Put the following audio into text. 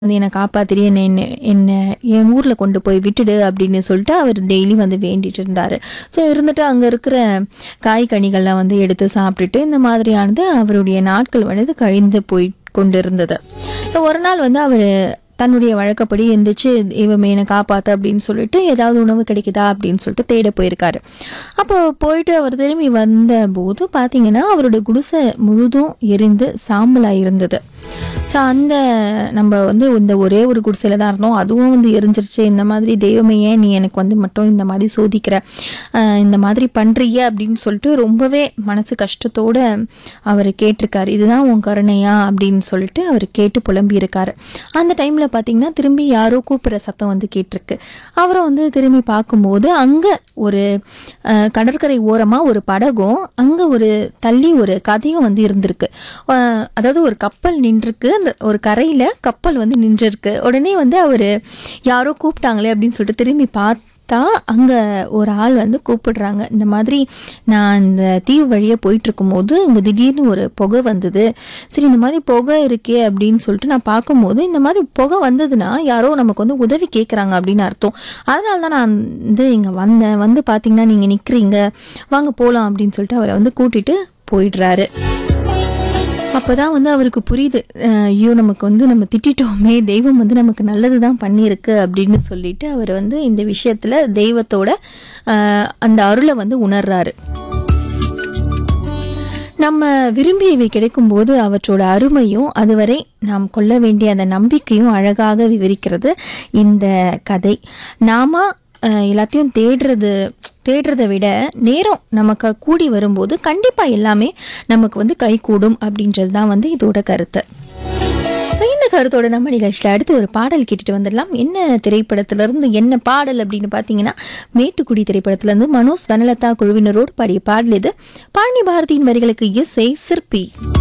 வந்து என்னை காப்பாத்திரி என்னை என்ன என்ன என் ஊரில் கொண்டு போய் விட்டுடு அப்படின்னு சொல்லிட்டு அவர் டெய்லி வந்து வேண்டிட்டு இருந்தார் ஸோ இருந்துட்டு அங்கே இருக்கிற காய்கனிகள்லாம் வந்து எடுத்து சாப்பிட்டுட்டு இந்த மாதிரியானது அவருடைய நாட்கள் வந்து கழிந்து போய் கொண்டு இருந்தது ஸோ ஒரு நாள் வந்து அவர் தன்னுடைய வழக்கப்படி எந்திரிச்சு இவன் என்னை காப்பாற்று அப்படின்னு சொல்லிட்டு ஏதாவது உணவு கிடைக்குதா அப்படின்னு சொல்லிட்டு தேட போயிருக்காரு அப்போ போயிட்டு அவர் திரும்பி வந்த போது பார்த்தீங்கன்னா அவருடைய குடிசை முழுதும் எரிந்து சாம்பலாக இருந்தது ஸோ அந்த நம்ம வந்து இந்த ஒரே ஒரு குடிசையில் தான் இருந்தோம் அதுவும் வந்து எரிஞ்சிருச்சு இந்த மாதிரி தெய்வமே ஏன் நீ எனக்கு வந்து மட்டும் இந்த மாதிரி சோதிக்கிற ஆஹ் இந்த மாதிரி பண்ணுறிய அப்படின்னு சொல்லிட்டு ரொம்பவே மனசு கஷ்டத்தோட அவர் கேட்டிருக்காரு இதுதான் உன் கருணையா அப்படின்னு சொல்லிட்டு அவர் கேட்டு புலம்பி இருக்காரு அந்த டைமில் பார்த்தீங்கன்னா திரும்பி யாரோ கூப்பிட்ற சத்தம் வந்து கேட்டிருக்கு அவரை வந்து திரும்பி பார்க்கும்போது அங்கே ஒரு ஆஹ் கடற்கரை ஓரமாக ஒரு படகும் அங்கே ஒரு தள்ளி ஒரு கதையும் வந்து இருந்திருக்கு ஆஹ் அதாவது ஒரு கப்பல் நின்றுருக்கு அந்த ஒரு கரையில் கப்பல் வந்து நின்றுருக்கு உடனே வந்து அவர் யாரோ கூப்பிட்டாங்களே அப்படின்னு சொல்லிட்டு திரும்பி பார்த்தா அங்கே ஒரு ஆள் வந்து கூப்பிடுறாங்க இந்த மாதிரி நான் இந்த தீவு வழியாக போயிட்டு இருக்கும்போது இங்கே திடீர்னு ஒரு புகை வந்தது சரி இந்த மாதிரி புகை இருக்கே அப்படின்னு சொல்லிட்டு நான் பார்க்கும்போது இந்த மாதிரி புகை வந்ததுன்னா யாரோ நமக்கு வந்து உதவி கேட்குறாங்க அப்படின்னு அர்த்தம் அதனால தான் நான் வந்து இங்கே வந்தேன் வந்து பார்த்தீங்கன்னா நீங்கள் நிற்கிறீங்க வாங்க போகலாம் அப்படின்னு சொல்லிட்டு அவரை வந்து கூட்டிட்டு போயிடுறாரு அப்போதான் வந்து அவருக்கு புரியுது அஹ் ஐயோ நமக்கு வந்து நம்ம திட்டிட்டோமே தெய்வம் வந்து நமக்கு நல்லது தான் பண்ணியிருக்கு அப்படின்னு சொல்லிட்டு அவர் வந்து இந்த விஷயத்தில் தெய்வத்தோட அஹ், அந்த அருளை வந்து உணர்றாரு நம்ம விரும்பியவை கிடைக்கும்போது அவற்றோட அருமையும் அதுவரை நாம் கொள்ள வேண்டிய அந்த நம்பிக்கையும் அழகாக விவரிக்கிறது இந்த கதை நாம அஹ், எல்லாத்தையும் தேடுறது தேடுறதை விட நேரம் நமக்கு கூடி வரும்போது கண்டிப்பாக எல்லாமே நமக்கு வந்து கைகூடும் அப்படின்றது தான் வந்து இதோட கருத்து ஸோ இந்த கருத்தோட நம்ம நிகழ்ச்சியில் அடுத்து ஒரு பாடல் கேட்டுட்டு வந்துடலாம் என்ன திரைப்படத்திலிருந்து என்ன பாடல் அப்படின்னு பார்த்தீங்கன்னா மேட்டுக்குடி திரைப்படத்திலேருந்து மனோஜ் வனலதா குழுவினரோடு பாடிய பாடல் இது பாணி பாரதியின் வரிகளுக்கு இசை சிற்பி